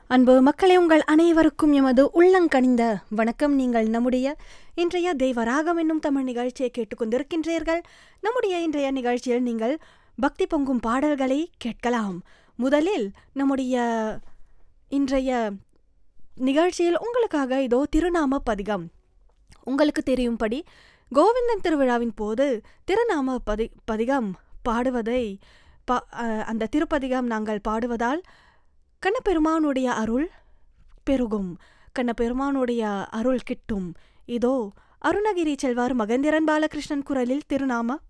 அன்பு மக்களே உங்கள் அனைவருக்கும் எமது உள்ளங்கனிந்த வணக்கம் நீங்கள் நம்முடைய இன்றைய தெய்வராகம் என்னும் தமிழ் நிகழ்ச்சியை கேட்டுக்கொண்டிருக்கின்றீர்கள் நம்முடைய இன்றைய நிகழ்ச்சியில் நீங்கள் பக்தி பொங்கும் பாடல்களை கேட்கலாம் முதலில் நம்முடைய இன்றைய நிகழ்ச்சியில் உங்களுக்காக இதோ திருநாம பதிகம் உங்களுக்கு தெரியும்படி கோவிந்தன் திருவிழாவின் போது திருநாம பதி பதிகம் பாடுவதை பா அஹ், அந்த திருப்பதிகம் நாங்கள் பாடுவதால் கண்ணபெருமானுடைய அருள் பெருகும் கண்ணபெருமானுடைய அருள் கிட்டும் இதோ அருணகிரி செல்வார் மகேந்திரன் பாலகிருஷ்ணன் குரலில் திருநாம